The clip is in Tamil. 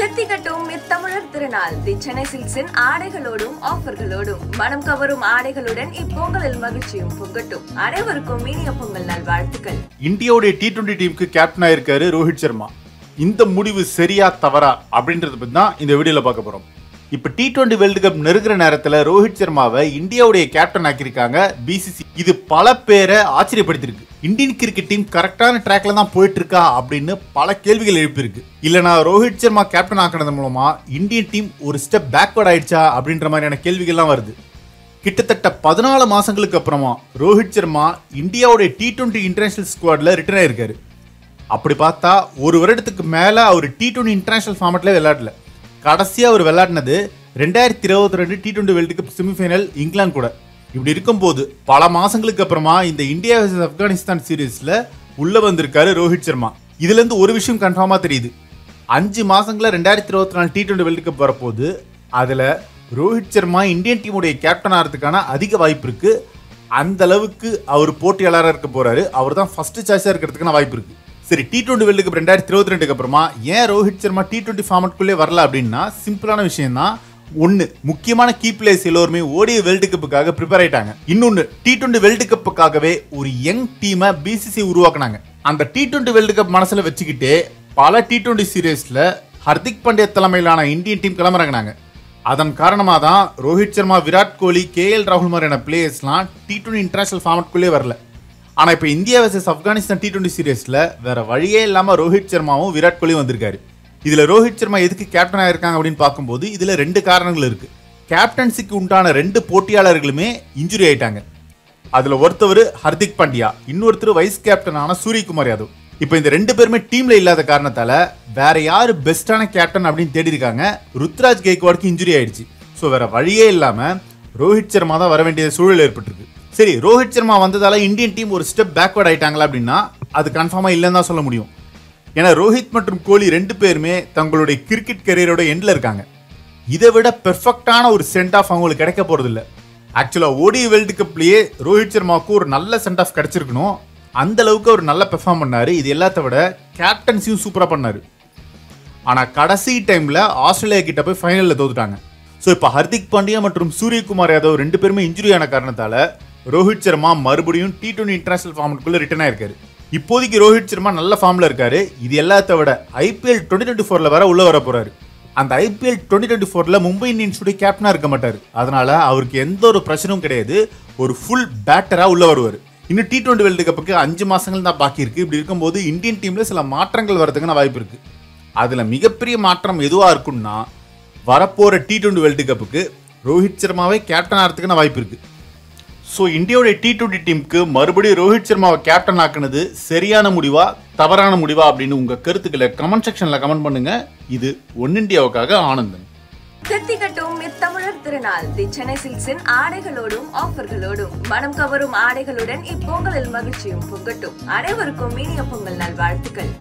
தித்திக்கட்டும் இத்தமிழர் திருநாள் தி சென்னை சில்க்ஸின் ஆடைகளோடும் ஆஃபர்களோடும் மனம் கவரும் ஆடைகளுடன் இப்பொங்கலில் மகிழ்ச்சியும் பொங்கட்டும் அனைவருக்கும் இனிய பொங்கல் நல்வாழ்த்துக்கள் இந்தியாவுடைய டி டுவெண்ட்டி டீமுக்கு கேப்டன் ஆயிருக்காரு ரோஹித் சர்மா இந்த முடிவு சரியா தவறா அப்படின்றத பத்தி தான் இந்த வீடியோல பார்க்க போறோம் இப்ப டி டுவெண்ட்டி வேர்ல்டு கப் நெருங்குற நேரத்துல ரோஹித் சர்மாவை இந்தியாவுடைய கேப்டன் ஆக்கியிருக்காங்க பிசிசி இது பல பேரை ஆச்சரியப்படுத்திருக்கு இந்தியன் கிரிக்கெட் டீம் கரெக்டான ட்ராக்ல தான் போயிட்டு இருக்கா அப்படின்னு பல கேள்விகள் எழுப்பியிருக்கு இல்லனா ரோஹித் சர்மா கேப்டன் ஆக்கினது மூலமா இந்தியன் டீம் ஒரு ஸ்டெப் பேக்வர்ட் ஆயிடுச்சா அப்படின்ற மாதிரியான கேள்விகள்லாம் வருது கிட்டத்தட்ட பதினாலு மாசங்களுக்கு அப்புறமா ரோஹித் சர்மா இந்தியாவுடைய டி டுவெண்ட்டி இன்டர்நேஷனல் ஸ்குவாட்ல ரிட்டர்ன் ஆயிருக்காரு அப்படி பார்த்தா ஒரு வருடத்துக்கு மேல அவர் டி டுவெண்ட்டி இன்டர்நேஷனல் ஃபார்மேட்ல விளையாடல கடைசியா அவர் விளையாடினது ரெண்டாயிரத்தி இருபத்தி ரெண்டு T twenty world cup semifinal இங்கிலாந்து கூட இப்படி இருக்கும்போது பல மாசங்களுக்கு அப்புறமா இந்த இந்தியா vs ஆப்கானிஸ்தான் சீரீஸ்ல உள்ள வந்திருக்காரு ரோஹித் சர்மா இதுல இருந்து ஒரு விஷயம் கன்ஃபார்மா தெரியுது அஞ்சு மாசங்கள ரெண்டாயிரத்தி இருபத்தி நாலு டி டுவெண்ட்டி வேர்ல்டு கப் வரப்போகுது அதுல ரோஹித் சர்மா இந்தியன் டீமுடைய கேப்டன் ஆகிறதுக்கான அதிக வாய்ப்பு இருக்கு அந்த அளவுக்கு அவர் போட்டியாளராக இருக்க போறாரு அவர் தான் ஃபர்ஸ்ட் சாய்ஸாக இருக்கிறதுக்கான வாய்ப்பு இருக்கு சரி டி டுவெண்ட்டி வேர்ல்டு கப் ரெண்டாயிரத்தி இருபத்தி ரெண்டுக்கு அப்புறமா ஏன் ரோஹித் சர்மா டி டுவெண்ட்டி ஃபார்மட்குள்ளே வரல அப்படின்னா சிம்பிளான விஷயம் தான் ஒன்று முக்கியமான கீ பிளேயர்ஸ் எல்லோருமே ஓடிய வேர்ல்டு கப்புக்காக ப்ரிப்பேர் ஆயிட்டாங்க இன்னொன்று டி டுவெண்ட்டி வேர்ல்டு கப்புக்காகவே ஒரு யங் டீமை பிசிசி உருவாக்குனாங்க அந்த டி டுவெண்ட்டி வேர்ல்டு கப் மனசுல வச்சுக்கிட்டு பல டி டுவெண்ட்டி சீரீஸ்ல ஹர்திக் பாண்டியா தலைமையிலான இந்தியன் டீம் கிளம்புறாங்கனாங்க அதன் காரணமாக தான் ரோஹித் சர்மா விராட் கோலி கே எல் ராகுல் மாதிரியான பிளேயர்ஸ்லாம் டி டுவெண்ட்டி இன்டர்நேஷனல் ஃபார்மட்குள்ளே வரல ஆனால் இப்போ India versus Afghanistan T twenty சீரீஸில் வேற வழியே இல்லாமல் ரோஹித் சர்மாவும் விராட் கோலியும் வந்திருக்காரு இதில் ரோஹித் சர்மா எதுக்கு கேப்டன் ஆயிருக்காங்க அப்படின்னு பார்க்கும்போது இதில் ரெண்டு காரணங்கள் இருக்கு கேப்டன்சிக்கு உண்டான ரெண்டு போட்டியாளர்களுமே இன்ஜுரி ஆயிட்டாங்க அதில் ஒருத்தவர் ஹர்திக் பாண்டியா இன்னொருத்தர் வைஸ் கேப்டனான சூரியகுமார் யாதவ் இப்போ இந்த ரெண்டு பேருமே டீம்ல இல்லாத காரணத்தால வேற யாரு பெஸ்டான கேப்டன் அப்படின்னு தேடி இருக்காங்க ருத்ராஜ் கெய்க்வாடுக்கு இன்ஜுரி ஆயிடுச்சு ஸோ வேற வழியே இல்லாம ரோஹித் சர்மா தான் வர வேண்டிய சூழல் ஏற்பட்டிருக்கு சரி ரோஹித் சர்மா வந்ததால இந்தியன் டீம் ஒரு ஸ்டெப் பேக்வர்ட் ஆயிட்டாங்களா அப்படின்னா அது கன்ஃபார்மா இல்லைன்னு தான் சொல்ல முடியும் ஏன்னா ரோஹித் மற்றும் கோலி ரெண்டு பேருமே தங்களுடைய கிரிக்கெட் கரியரோட எண்ட்ல இருக்காங்க இதை விட பெர்ஃபெக்டான ஒரு சென்ட் ஆஃப் அவங்களுக்கு கிடைக்க போறது இல்ல ஆக்சுவலா ஓடி வேர்ல்டு கப்லயே ரோஹித் சர்மாவுக்கு ஒரு நல்ல சென்ட் ஆஃப் கிடைச்சிருக்கணும் அந்த அளவுக்கு அவர் நல்லா பெர்ஃபார்ம் பண்ணாரு இது எல்லாத்த விட கேப்டன்சியும் சூப்பரா பண்ணாரு ஆனா கடைசி டைம்ல ஆஸ்திரேலியா கிட்ட போய் ஃபைனல்ல தோத்துட்டாங்க ஸோ இப்போ ஹர்திக் பாண்டியா மற்றும் சூரியகுமார் யாதவ் ரெண்டு பேருமே இன்ஜுரி ஆன காரணத்தால ரோஹித் சர்மா மறுபடியும் டி டுவெண்ட்டி இன்டர்நேஷனல் ஃபார்மட்டுக்குள்ள ரிட்டர்ன் ஆயிருக்காரு இப்போதைக்கு ரோஹித் சர்மா நல்ல ஃபார்ம்ல இருக்காரு இது எல்லாத்த விட ஐபிஎல் டுவெண்ட்டி டுவெண்ட்டி ஃபோர்ல வர உள்ள வர போறாரு அந்த ஐபிஎல் டுவெண்ட்டி டுவெண்ட்டி ஃபோர்ல மும்பை இந்தியன்ஸுடைய கேப்டனா இருக்க மாட்டாரு அதனால அவருக்கு எந்த ஒரு பிரச்சனையும் கிடையாது ஒரு ஃபுல் பேட்டரா உள்ள வருவார் இன்னும் டி டுவெண்ட்டி வேர்ல்டு கப்புக்கு அஞ்சு மாசங்கள் தான் பாக்கி இருக்கு இப்படி இருக்கும்போது இந்தியன் டீம்ல சில மாற்றங்கள் வரதுக்கான வாய்ப்பு இருக்கு அதுல மிகப்பெரிய மாற்றம் எதுவா இருக்கும்னா வரப்போற டி டுவெண்ட்டி வேர்ல்டு கப்புக்கு ரோஹித் சர்மாவை கேப்டன் ஆகிறதுக்கான வாய்ப்பு இருக்கு ஸோ இந்தியாவுடைய டி டுவெண்ட்டி டீமுக்கு மறுபடியும் ரோஹித் சர்மாவை கேப்டன் ஆக்குனது சரியான முடிவா தவறான முடிவா அப்படின்னு உங்க கருத்துக்களை கமெண்ட் செக்ஷன்ல கமெண்ட் பண்ணுங்க இது ஒன் இந்தியாவுக்காக ஆனந்தன் தித்திக்கட்டும் இத்தமிழர் திருநாள் தி சென்னை சில்க்ஸின் ஆடைகளோடும் ஆஃபர்களோடும் மனம் கவரும் ஆடைகளுடன் இப்பொங்கலில் மகிழ்ச்சியும் பொங்கட்டும் அனைவருக்கும் இனிய பொங்கல் நல்வாழ்த்துக்கள்